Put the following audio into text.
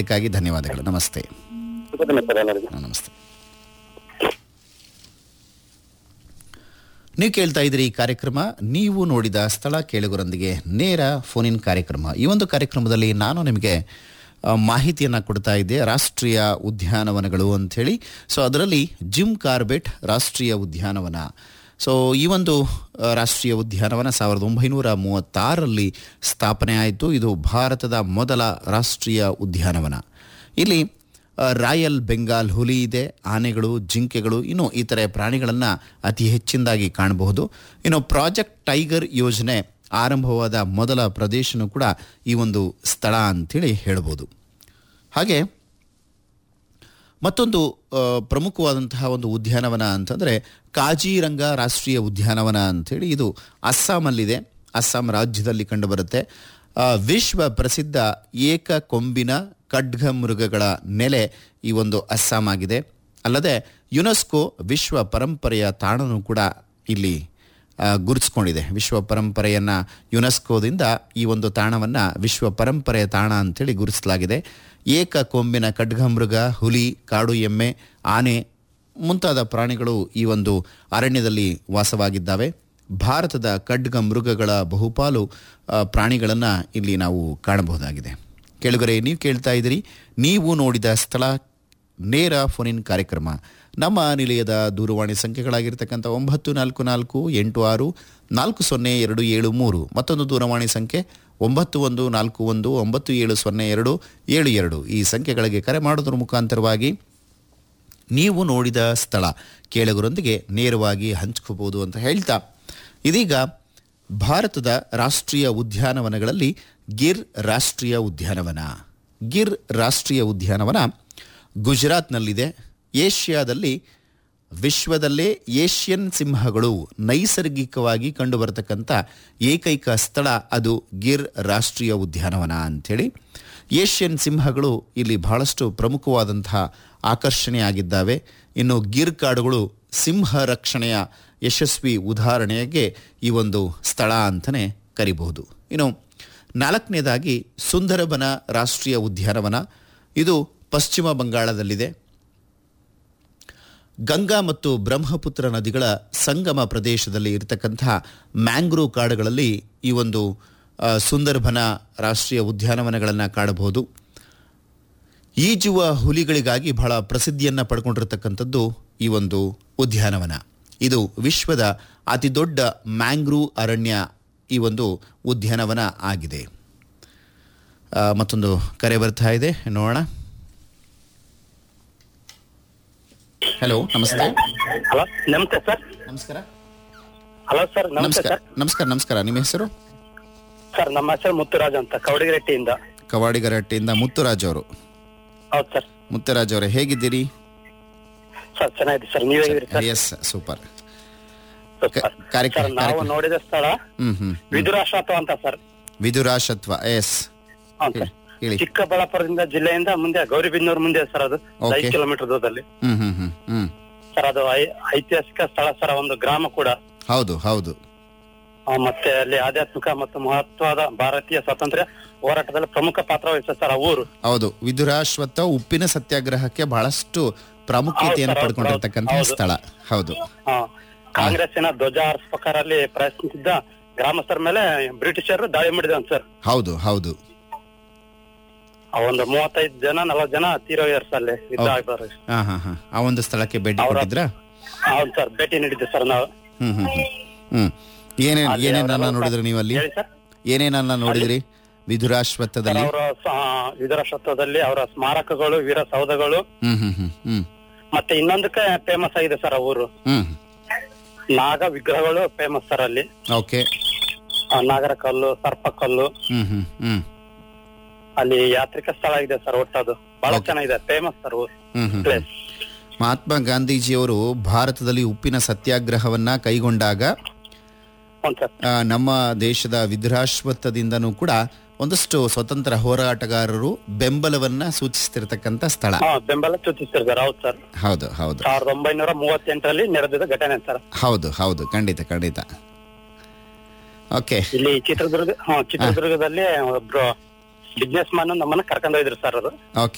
ಇದಕ್ಕಾಗಿ ಧನ್ಯವಾದಗಳು ನಮಸ್ತೆ ಶುಭದಿನ ಸರ್ ಎಲ್ಲರಿಗೂ ನಮಸ್ತೆ ನೀವು ಕೇಳ್ತಾ ಇದ್ದೀರಿ ಈ ಕಾರ್ಯಕ್ರಮ ನೀವು ನೋಡಿದ ಸ್ಥಳ ಕೇಳುಗರೊಂದಿಗೆ ನೇರ ಫೋನ್ ಇನ್ ಕಾರ್ಯಕ್ರಮ ಈ ಒಂದು ಕಾರ್ಯಕ್ರಮದಲ್ಲಿ ನಾನು ನಿಮಗೆ ಆ, ಮಾಹಿತಿಯನ್ನು ಕೊಡ್ತಾ ಇದ್ದೆ ರಾಷ್ಟ್ರೀಯ ಉದ್ಯಾನವನಗಳು ಅಂಥೇಳಿ ಸೊ ಅದರಲ್ಲಿ ಜಿಮ್ ಕಾರ್ಬೆಟ್ ರಾಷ್ಟ್ರೀಯ ಉದ್ಯಾನವನ ಸೊ ಈ ಒಂದು ಆ, ರಾಷ್ಟ್ರೀಯ ಉದ್ಯಾನವನ ಸಾವಿರದ ಒಂಬೈನೂರ ಮೂವತ್ತಾರರಲ್ಲಿ ಸ್ಥಾಪನೆ ಆಯಿತು ಇದು ಭಾರತದ ಮೊದಲ ರಾಷ್ಟ್ರೀಯ ಉದ್ಯಾನವನ ಇಲ್ಲಿ ಆ, ರಾಯಲ್ ಬೆಂಗಾಲ್ ಹುಲಿ ಇದೆ ಆನೆಗಳು ಜಿಂಕೆಗಳು ಇನ್ನು ಇತರೆ ಪ್ರಾಣಿಗಳನ್ನು ಅತಿ ಹೆಚ್ಚಿನದಾಗಿ ಕಾಣಬಹುದು ಇನ್ನು ಪ್ರಾಜೆಕ್ಟ್ ಟೈಗರ್ ಯೋಜನೆ ಆರಂಭವಾದ ಮೊದಲ ಪ್ರದೇಶನೂ ಕೂಡ ಈ ಒಂದು ಸ್ಥಳ ಅಂಥೇಳಿ ಹೇಳ್ಬೋದು ಹಾಗೆ ಮತ್ತೊಂದು ಆ, ಪ್ರಮುಖವಾದಂತಹ ಒಂದು ಉದ್ಯಾನವನ ಅಂತಂದರೆ ಕಾಜಿರಂಗ ರಾಷ್ಟ್ರೀಯ ಉದ್ಯಾನವನ ಅಂಥೇಳಿ ಇದು ಅಸ್ಸಾಮಲ್ಲಿದೆ ಅಸ್ಸಾಂ ರಾಜ್ಯದಲ್ಲಿ ಕಂಡುಬರುತ್ತೆ ಆ, ವಿಶ್ವ ಪ್ರಸಿದ್ಧ ಏಕ ಕೊಂಬಿನ ಖಡ್ಗ ಮೃಗಗಳ ನೆಲೆ ಈ ಒಂದು ಅಸ್ಸಾಂ ಆಗಿದೆ ಅಲ್ಲದೆ ಯುನೆಸ್ಕೋ ವಿಶ್ವ ಪರಂಪರೆಯ ತಾಣನೂ ಕೂಡ ಇಲ್ಲಿ ಆ, ಗುರುತಿಸ್ಕೊಂಡಿದೆ ವಿಶ್ವ ಪರಂಪರೆಯನ್ನು ಯುನೆಸ್ಕೋದಿಂದ ಈ ಒಂದು ತಾಣವನ್ನು ವಿಶ್ವ ಪರಂಪರೆಯ ತಾಣ ಅಂತೇಳಿ ಗುರುತಿಸಲಾಗಿದೆ ಏಕ ಕೊಂಬಿನ ಖಡ್ಗಮೃಗ ಹುಲಿ ಕಾಡು ಎಮ್ಮೆ ಆನೆ ಮುಂತಾದ ಪ್ರಾಣಿಗಳು ಈ ಒಂದು ಅರಣ್ಯದಲ್ಲಿ ವಾಸವಾಗಿದ್ದಾವೆ ಭಾರತದ ಖಡ್ಗ ಮೃಗಗಳ ಬಹುಪಾಲು ಪ್ರಾಣಿಗಳನ್ನು ಇಲ್ಲಿ ನಾವು ಕಾಣಬಹುದಾಗಿದೆ ಕೇಳುಗರೆ ನೀವು ಕೇಳ್ತಾ ಇದ್ದೀರಿ ನೀವು ನೋಡಿದ ಸ್ಥಳ ನೇರ ಫೋನ್ ಇನ್ ಕಾರ್ಯಕ್ರಮ ನಮ್ಮ ನಿಲಯದ ದೂರವಾಣಿ ಸಂಖ್ಯೆಗಳಾಗಿರ್ತಕ್ಕಂಥ ಒಂಬತ್ತು ನಾಲ್ಕು ನಾಲ್ಕು ಎಂಟು ಆರು ನಾಲ್ಕು ಸೊನ್ನೆ ಎರಡು ಏಳು ಮೂರು ಮತ್ತೊಂದು ದೂರವಾಣಿ ಸಂಖ್ಯೆ ಒಂಬತ್ತು ಒಂದು ನಾಲ್ಕು ಒಂದು ಒಂಬತ್ತು ಏಳು ಸೊನ್ನೆ ಎರಡು ಏಳು ಎರಡು ಈ ಸಂಖ್ಯೆಗಳಿಗೆ ಕರೆ ಮಾಡೋದ್ರ ಮುಖಾಂತರವಾಗಿ ನೀವು ನೋಡಿದ ಸ್ಥಳ ಕೇಳುಗರೊಂದಿಗೆ ನೇರವಾಗಿ ಹಂಚ್ಕೋಬಹುದು ಅಂತ ಹೇಳ್ತಾ ಇದೀಗ ಭಾರತದ ರಾಷ್ಟ್ರೀಯ ಉದ್ಯಾನವನಗಳಲ್ಲಿ ಗಿರ್ ರಾಷ್ಟ್ರೀಯ ಉದ್ಯಾನವನ ಗಿರ್ ರಾಷ್ಟ್ರೀಯ ಉದ್ಯಾನವನ ಗುಜರಾತ್ನಲ್ಲಿದೆ ಏಷ್ಯಾದಲ್ಲಿ ವಿಶ್ವದಲ್ಲೇ ಏಷ್ಯನ್ ಸಿಂಹಗಳು ನೈಸರ್ಗಿಕವಾಗಿ ಕಂಡುಬರತಕ್ಕಂಥ ಏಕೈಕ ಸ್ಥಳ ಅದು ಗಿರ್ ರಾಷ್ಟ್ರೀಯ ಉದ್ಯಾನವನ ಅಂಥೇಳಿ ಏಷ್ಯನ್ ಸಿಂಹಗಳು ಇಲ್ಲಿ ಬಹಳಷ್ಟು ಪ್ರಮುಖವಾದಂತಹ ಆಕರ್ಷಣೆಯಾಗಿದ್ದಾವೆ ಇನ್ನು ಗಿರ್ ಕಾಡುಗಳು ಸಿಂಹ ರಕ್ಷಣೆಯ ಯಶಸ್ವಿ ಉದಾಹರಣೆಗೆ ಈ ಒಂದು ಸ್ಥಳ ಅಂತಲೇ ಕರಿಬಹುದು ಇನ್ನು ನಾಲ್ಕನೇದಾಗಿ ಸುಂದರಬನ ರಾಷ್ಟ್ರೀಯ ಉದ್ಯಾನವನ ಇದು ಪಶ್ಚಿಮ ಬಂಗಾಳದಲ್ಲಿದೆ ಗಂಗಾ ಮತ್ತು ಬ್ರಹ್ಮಪುತ್ರ ನದಿಗಳ ಸಂಗಮ ಪ್ರದೇಶದಲ್ಲಿ ಇರತಕ್ಕಂತಹ ಮ್ಯಾಂಗ್ರೋವ್ ಕಾಡುಗಳಲ್ಲಿ ಈ ಒಂದು ಆ, ಸುಂದರ್ಬನ ರಾಷ್ಟ್ರೀಯ ಉದ್ಯಾನವನಗಳನ್ನು ಕಾಣಬಹುದು ಈಜುವ ಹುಲಿಗಳಿಗಾಗಿ ಬಹಳ ಪ್ರಸಿದ್ಧಿಯನ್ನು ಪಡ್ಕೊಂಡಿರತಕ್ಕಂಥದ್ದು ಈ ಒಂದು ಉದ್ಯಾನವನ ಇದು ವಿಶ್ವದ ಅತಿ ದೊಡ್ಡ ಮ್ಯಾಂಗ್ರೂವ್ ಅರಣ್ಯ ಈ ಒಂದು ಉದ್ಯಾನವನ ಆಗಿದೆ ಆ, ಮತ್ತೊಂದು ಕರೆ ಬರ್ತಾ ಇದೆ ನೋಡೋಣ ಹಲೋ ನಮಸ್ತೆ ಹಲೋ ನಮಸ್ತೆ ಸರ್ ನಮಸ್ಕಾರ ಹಲೋ ಸರ್ ನಮಸ್ತೆ ನಮಸ್ಕಾರ ಸರ್ ನಮಸ್ಕಾರ ನಮಸ್ಕಾರ ನಿಮ್ಮ ಹೆಸರು ಸರ್ ನಮ್ಮ ಹೆಸರು ಮುತ್ತುರಾಜ್ ಅಂತ ಕವಡಿಗೆರೆಟ್ಟಿಯಿಂದ ಕವಾಡಿಗರಟ್ಟಿಯಿಂದ ಮುತ್ತುರಾಜ್ ಅವರು ಹೌದು ಸರ್ ಮುತ್ತುರಾಜ್ ಅವರೇ ಹೇಗಿದ್ದೀರಿ ಸರ್ ಚೆನ್ನಾಗಿದೆ ಸರ್ ನೀವ್ ಹೇಗಿದ್ರಿ ಸರ್ ಎಸ್ ಸೂಪರ್ ಸೂಪರ್. ಕ- ಕಾರ್ಯಕ್ರಮ- ಸರ್ ನಾವು ಕಾರ್ಯಕ್ರಮ. ನೋಡಿದ ಸ್ಥಳ ಹ್ಮ್ ಹ್ಮ್ ವಿದುರಾಶ್ವತ್ಥ ಅಂತ ಸರ್ ವಿದುರಾಶತ್ವ ಎಸ್ ಹೌದು ಸರ್ ಹೇಳಿ ಚಿಕ್ಕಬಳ್ಳಾಪುರದಿಂದ ಜಿಲ್ಲೆಯಿಂದ ಮುಂದೆ ಗೌರಿಬಿದನೂರು ಮುಂದೆ ಸರ್ ಅದು Okay. ಐದು ಕಿಲೋಮೀಟರ್ ದೂರದಲ್ಲಿ ಹ್ಮ್ ಹ್ಮ್ ಹ್ಮ್ ಹ್ಮ್ ಸರ್ ಅದು ಐ- ಐತಿಹಾಸಿಕ ಸ್ಥಳ ಸರ್ ಒಂದು ಗ್ರಾಮ ಕೂಡ ಹೌದು ಹೌದು ಆ, ಮತ್ತೆ ಅಲ್ಲಿ ಆಧ್ಯಾತ್ಮಿಕ ಮತ್ತು ಮಹತ್ವದ ಭಾರತೀಯ ಸ್ವಾತಂತ್ರ್ಯ ಹೋರಾಟದಲ್ಲಿ ಪ್ರಮುಖ ಪಾತ್ರ ವಹಿಸಿದ ಸರ್ ಆ ಊರು ಹೌದು ವಿದುರಾಶ್ವತ್ಥ ಉಪ್ಪಿನ ಸತ್ಯಾಗ್ರಹಕ್ಕೆ ಬಹಳಷ್ಟು ಪ್ರಾಮುಖ್ಯತೆಯನ್ನು ಹೌದು, ಹೌದು, ಪಡ್ಕೊಂಡಿರ್ತಕ್ಕಂತಹ ಹೌದು. ಸ್ಥಳ ಹೌದು ಆ, ಕಾಂಗ್ರೆಸ್ಸಿನ ಧ್ವಜ ಹಾರಿಸ್ಬೇಕಾರಲ್ಲಿ ಪ್ರಯತ್ನಿಸಿದ್ದ ಗ್ರಾಮಸ್ಥರ ಮೇಲೆ ಬ್ರಿಟಿಷರು ದಾಳಿ ಮಾಡಿದ್ರು ಸರ್ ಹೌದು ಹೌದು ಆ ಒಂದು ಮೂವತ್ತೈದು ಜನ ನಲವತ್ತು ಜನ ತೀರೋಗ್ಯಾರ ಸರ್ ಅಲ್ಲಿ ಯುದ್ಧ ಆಗ್ಬಾರ್ದು ಹಾ ಹಾ ಹಾ ಆ ಒಂದು ಸ್ಥಳಕ್ಕೆ ಭೇಟಿ ಅವ್ರ- ಕೊಟ್ಟಿದ್ರಾ ಹೌದು ಸರ್ ಭೇಟಿ ನೀಡಿದ್ದೆ ಸರ್ ನಾವು ಹ್ಮ್ ಹ್ಮ್ ಹ್ಮ್ ಹ್ಮ್ ಏನೇನ್ ಅಲ್ಲಿ ಏನೇನನ್ನ ಅವರೆಲ್ಲ ನೋಡಿದ್ರಿ ನೀವು ಅಲ್ಲಿ ಹೇಳಿ ಸರ್ ಏನೇನನ್ನ ನೋಡಿದ್ರಿ ಸರ್ ವಿದುರಾಶ್ವತ್ಥದಲ್ಲಿ ಅವರ ವಿಧುರಾಶ್ವತ್ವದಲ್ಲಿ ಅವರ ಸ್ಮಾರಕಗಳು ವೀರ ಸೌಧಗಳು ಹ್ಮ್ ಹ್ಮ್ ಹ್ಮ್ ಹ್ಮ್ ಮತ್ತೆ ಇನ್ನೊಂದಕ್ಕೆ ಫೇಮಸ್ ಆಗಿದೆ ಸರ್ ಆ ಊರು ಹ್ಮ್ ನಾಗ ವಿಗ್ರಹಗಳು ಫೇಮಸ್ ಸರ್ ಅಲ್ಲಿ ಓಕೆ ಆ, ನಾಗರ ಕಲ್ಲು ಸರ್ಪ ಕಲ್ಲು ಹ್ಮ್ ಹ್ಮ್ ಹ್ಮ್ ಅಲ್ಲಿ ಯಾತ್ರಿಕ ಸ್ಥಳ ಇದೆ ಸರ್ ಒಟ್ಟದು ಬಹಳ Okay. ಚೆನ್ನಾಗಿದೆ ಫೇಮಸ್ ಸರ್ ಊರು ಹ್ಮ್ ಹ್ಮ್ ಪ್ಲೇಸ್ ಮಹಾತ್ಮ ಗಾಂಧೀಜಿಯವರು ಭಾರತದಲ್ಲಿ ಉಪ್ಪಿನ ಸತ್ಯಾಗ್ರಹವನ್ನ ಕೈಗೊಂಡಾಗ ಹ್ಞೂ ಸರ್ ಆ, ನಮ್ಮ ದೇಶದ ವಿಧುರಾಶ್ವತ್ಥದಿಂದನೂ ಕೂಡ ಒಂದಷ್ಟು ಸ್ವತಂತ್ರ ಹೋರಾಟಗಾರರು ಬೆಂಬಲವನ್ನ ಸೂಚಿಸ್ತಿರ್ತಕ್ಕಂಥ ಸ್ಥಳ ಹಾ ಬೆಂಬಲ ಸೂಚಿಸ್ತಾರೆ ಸರ್ ಹೌದು ಸರ್ ಹೌದು ಹೌದು ಸಾವಿರದ ಒಂಬೈನೂರ ಮೂವತ್ತೆಂಟರಲ್ಲಿ ನಡೆದಿದ್ದ ಘಟನೆ ಸರ್ ಹೌದು ಹೌದು ಖಂಡಿತ ಖಂಡಿತ ಓಕೆ ಇಲ್ಲಿ ಚಿತ್ರದುರ್ಗ ಹಾ ಚಿತ್ರದುರ್ಗದಲ್ಲಿ ಒಬ್ರು ಬಿಸ್ನೆಸ್ ಮ್ಯಾನ್ ನಮ್ಮನ್ನ ಕರ್ಕೊಂಡ್ ಹೋಗಿದ್ರು ಸರ್ ಅದು ಓಕೆ